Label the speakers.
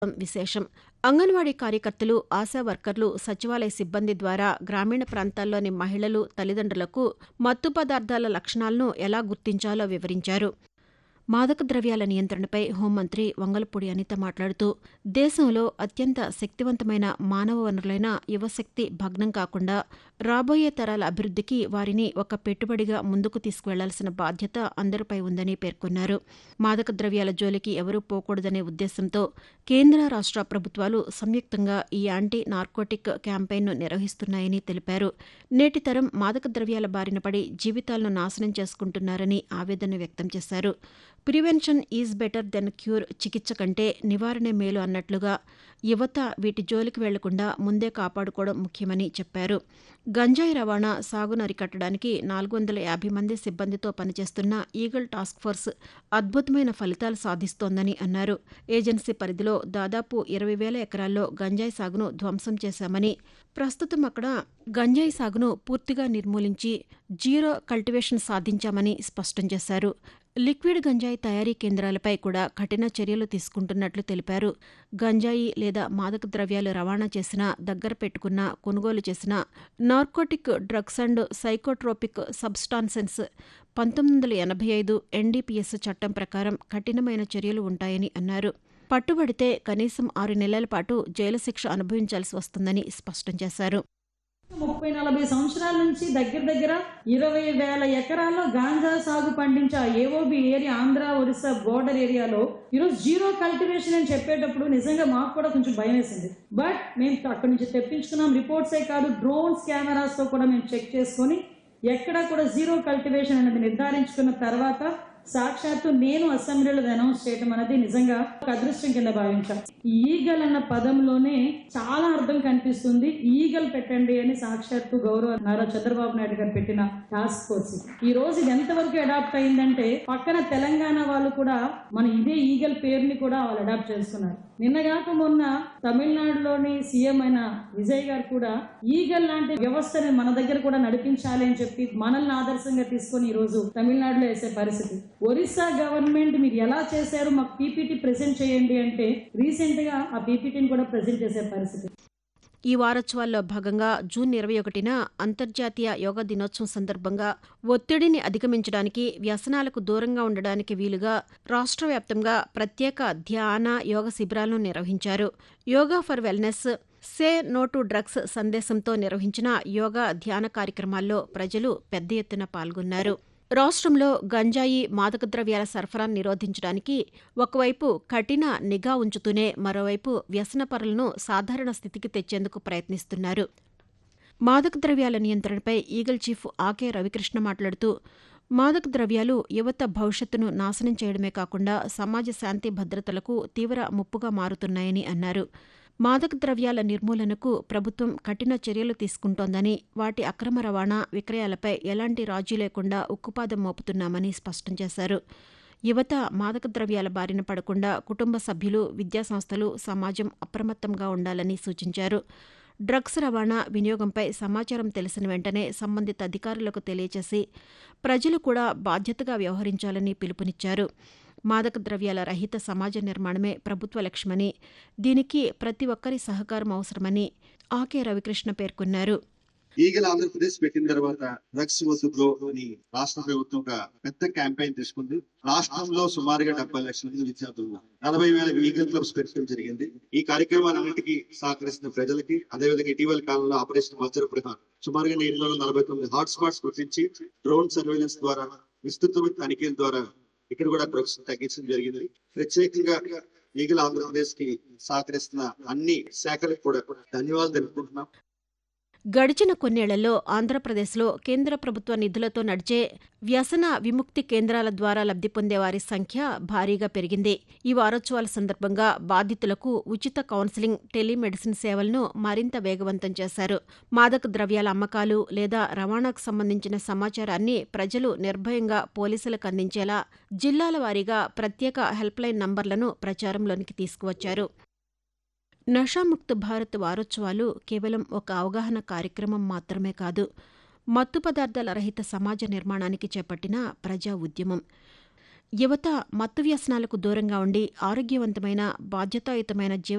Speaker 1: విశేషం అంగన్వాడీ కార్యకర్తలు ఆశా వర్కర్లు సచివాలయ సిబ్బంది ద్వారా గ్రామీణ ప్రాంతాల్లోని మహిళలు తల్లిదండ్రులకు మత్తు పదార్థాల లక్షణాలను ఎలా గుర్తించాలో వివరించారు మాదక ద్రవ్యాల నియంత్రణపై హోంమంత్రి వంగలపూడి అనిత మాట్లాడుతూ దేశంలో అత్యంత శక్తివంతమైన మానవ వనరులైన యువశక్తి భగ్నం కాకుండా రాబోయే తరాల అభివృద్ధికి వారిని ఒక పెట్టుబడిగా ముందుకు తీసుకువెళ్లాల్సిన బాధ్యత అందరిపై ఉందని పేర్కొన్నారు మాదక ద్రవ్యాల జోలికి ఎవరూ పోకూడదనే ఉద్దేశంతో కేంద్ర రాష్ట్ర ప్రభుత్వాలు సంయుక్తంగా ఈ యాంటీ నార్కోటిక్ క్యాంపెయిన్ను నిర్వహిస్తున్నాయని తెలిపారు నేటి తరం మాదక ద్రవ్యాల బారిన పడి జీవితాలను నాశనం చేసుకుంటున్నారని ఆవేదన వ్యక్తం చేశారు prevention is better than cure చికిత్స కంటే నివారణే మేలు అన్నట్లుగా యువత వీటి జోలికి వెళ్లకుండా ముందే కాపాడుకోవడం ముఖ్యమని చెప్పారు గంజాయి రవాణా సాగును అరికట్టడానికి నాలుగు వందల యాభై మంది సిబ్బందితో పనిచేస్తున్న ఈగల్ టాస్క్ ఫోర్స్ అద్భుతమైన ఫలితాలు సాధిస్తోందని అన్నారు ఏజెన్సీ పరిధిలో దాదాపు ఇరవై వేల ఎకరాల్లో గంజాయి సాగును ధ్వంసం చేశామని ప్రస్తుతం అక్కడ గంజాయి సాగును పూర్తిగా నిర్మూలించి జీరో కల్టివేషన్ సాధించామని స్పష్టం చేశారు లిక్విడ్ గంజాయి తయారీ కేంద్రాలపై కూడా కఠిన చర్యలు తీసుకుంటున్నట్లు తెలిపారు గంజాయి లేదా మాదక ద్రవ్యాలు రవాణా చేసిన దగ్గర పెట్టుకున్న కొనుగోలు చేసిన narcotic drugs and psychotropic substances పంతొమ్మిది వందల ఎనభై ఐదు ఎన్డీపీఎస్ చట్టం ప్రకారం కఠినమైన చర్యలు ఉంటాయని అన్నారు పట్టుబడితే కనీసం ఆరు నెలల పాటు జైలు శిక్ష అనుభవించాల్సి వస్తుందని స్పష్టం చేశారు
Speaker 2: ముప్పై నలభై సంవత్సరాల నుంచి దగ్గర దగ్గర ఇరవై వేల ఎకరాల్లో గాంజా సాగు పండించే AOB area Andhra Orissa border ఏరియాలో ఈరోజు జీరో కల్టివేషన్ అని చెప్పేటప్పుడు నిజంగా మాకు కూడా కొంచెం భయం వేసింది బట్ మేము అక్కడి నుంచి తెప్పించుకున్నాం రిపోర్ట్సే కాదు డ్రోన్స్ కెమెరాస్తో కూడా మేము చెక్ చేసుకొని ఎక్కడా కూడా జీరో కల్టివేషన్ అనేది నిర్ధారించుకున్న తర్వాత సాక్షాత్తు నేను అసెంబ్లీలో అనౌన్స్ చేయడం అనేది నిజంగా ఒక అదృష్టం కింద భావించాను ఈగల్ అన్న పదంలోనే చాలా అర్థం కనిపిస్తుంది ఈగల్ పెట్టండి అని సాక్షాత్తు గౌరవ నారా చంద్రబాబు నాయుడు గారు పెట్టిన టాస్క్ ఫోర్స్ ఈ రోజు ఇది ఎంతవరకు అడాప్ట్ అయిందంటే పక్కన తెలంగాణ వాళ్ళు కూడా మన ఇదే ఈగల్ పేరుని కూడా వాళ్ళు అడాప్ట్ చేస్తున్నారు నిన్నగాక మొన్న తమిళనాడులోని సీఎం అయిన విజయ్ గారు కూడా ఈగల్ లాంటి వ్యవస్థని మన దగ్గర కూడా నడిపించాలి అని చెప్పి మనల్ని ఆదర్శంగా తీసుకొని ఈ రోజు తమిళనాడులో వేసే పరిస్థితి ఒరిస్సా గవర్నమెంట్ మీరు ఎలా చేశారు మాకు పీపీటీ ప్రెజెంట్ చేయండి అంటే రీసెంట్ గా ఆ పీపీటీని కూడా ప్రెజెంట్ చేసే పరిస్థితి
Speaker 1: ఈ వారోత్సవాల్లో భాగంగా జూన్ ఇరవై ఒకటిన అంతర్జాతీయ యోగా దినోత్సవం సందర్భంగా ఒత్తిడిని అధిగమించడానికి వ్యసనాలకు దూరంగా ఉండడానికి వీలుగా రాష్ట్ర వ్యాప్తంగా ప్రత్యేక ధ్యాన యోగ శిబిరాలను నిర్వహించారు yoga for wellness say no to drugs సందేశంతో నిర్వహించిన యోగా ధ్యాన కార్యక్రమాల్లో ప్రజలు పెద్ద ఎత్తున పాల్గొన్నారు రాష్ట్రంలో గంజాయి మాదక ద్రవ్యాల సరఫరాను నిరోధించడానికి ఒకవైపు కఠిన నిఘా ఉంచుతూనే మరోవైపు వ్యసనపరులను సాధారణ స్థితికి తెచ్చేందుకు ప్రయత్నిస్తున్నారు మాదక ద్రవ్యాల నియంత్రణపై ఈగల్ చీఫ్ ఆకే రవికృష్ణ మాట్లాడుతూ మాదక ద్రవ్యాలు యువత భవిష్యత్తును నాశనం చేయడమే కాకుండా సమాజ శాంతి భద్రతలకు తీవ్ర ముప్పుగా మారుతున్నాయని అన్నారు మాదక ద్రవ్యాల నిర్మూలనకు ప్రభుత్వం కఠిన చర్యలు తీసుకుంటోందని వాటి అక్రమ రవాణా విక్రయాలపై ఎలాంటి రాజీ లేకుండా ఉక్కుపాదం మోపుతున్నామని స్పష్టం చేశారు యువత మాదక ద్రవ్యాల బారిన పడకుండా కుటుంబ సభ్యులు విద్యాసంస్థలు సమాజం అప్రమత్తంగా ఉండాలని సూచించారు డ్రగ్స్ రవాణా వినియోగంపై సమాచారం తెలిసిన వెంటనే సంబంధిత అధికారులకు తెలియచేసి ప్రజలు కూడా బాధ్యతగా వ్యవహరించాలని పిలుపునిచ్చారు మాదక ద్రవ్యాల రహిత సమాజ నిర్మాణమే ప్రభుత్వ లక్ష్యమని దీనికి ప్రతి ఒక్కరి సహకారం అవసరమని ఆకే రవికృష్ణ పేర్కొన్నారు
Speaker 3: ఈగల్ ఆంధ్రప్రదేశ్ పెట్టిన తర్వాత డ్రగ్స్ వసూలు అని రాష్ట్ర ప్రభుత్వం ఒక పెద్ద క్యాంపెయిన్ తీసుకుంది రాష్ట్రంలో సుమారుగా డెబ్బై లక్షల మంది విద్యార్థులు ఉన్నారు. నలభై వేల ఈగల్ క్లబ్స్ పెట్టడం జరిగింది ఈ కార్యక్రమాలన్నిటికీ సహకరిస్తున్న ప్రజలకి అదేవిధంగా ఇటీవల కాలంలో ఆపరేషన్ వజ్ర ప్రధాన్ సుమారుగా ఎనిమిది వందల నలభై తొమ్మిది హాట్ స్పాట్స్ గుర్తించి డ్రోన్ సర్వేలెన్స్ ద్వారా విస్తృతమైన తనిఖీల ద్వారా ఇక్కడ కూడా డ్రగ్స్ తగ్గించడం జరిగింది ప్రత్యేకంగా ఈగల్ ఆంధ్రప్రదేశ్ కి సహకరిస్తున్న అన్ని శాఖలకు కూడా ధన్యవాదాలు తెలుపుకుంటున్నాం
Speaker 1: గడిచిన కొన్నేళ్లలో ఆంధ్రప్రదేశ్లో కేంద్ర ప్రభుత్వ నిధులతో నడిచే వ్యసన విముక్తి కేంద్రాల ద్వారా లబ్ధి పొందే వారి సంఖ్య భారీగా పెరిగింది ఈ వారోత్సవాల సందర్భంగా బాధితులకు ఉచిత కౌన్సిలింగ్ టెలిమెడిసిన్ సేవలను మరింత వేగవంతం చేశారు మాదక ద్రవ్యాల అమ్మకాలు లేదా రవాణాకు సంబంధించిన సమాచారాన్ని ప్రజలు నిర్భయంగా పోలీసులకు అందించేలా జిల్లాల వారీగా ప్రత్యేక హెల్ప్లైన్ నంబర్లను ప్రచారంలోనికి తీసుకువచ్చారు నషాముక్త భారత్ వారోత్సవాలు కేవలం ఒక అవగాహన కార్యక్రమం మాత్రమే కాదు మత్తు పదార్థాల రహిత సమాజ నిర్మాణానికి చేపట్టిన ప్రజా ఉద్యమం యువత మత్తు వ్యసనాలకు దూరంగా ఉండి ఆరోగ్యవంతమైన బాధ్యతాయుతమైన జీవ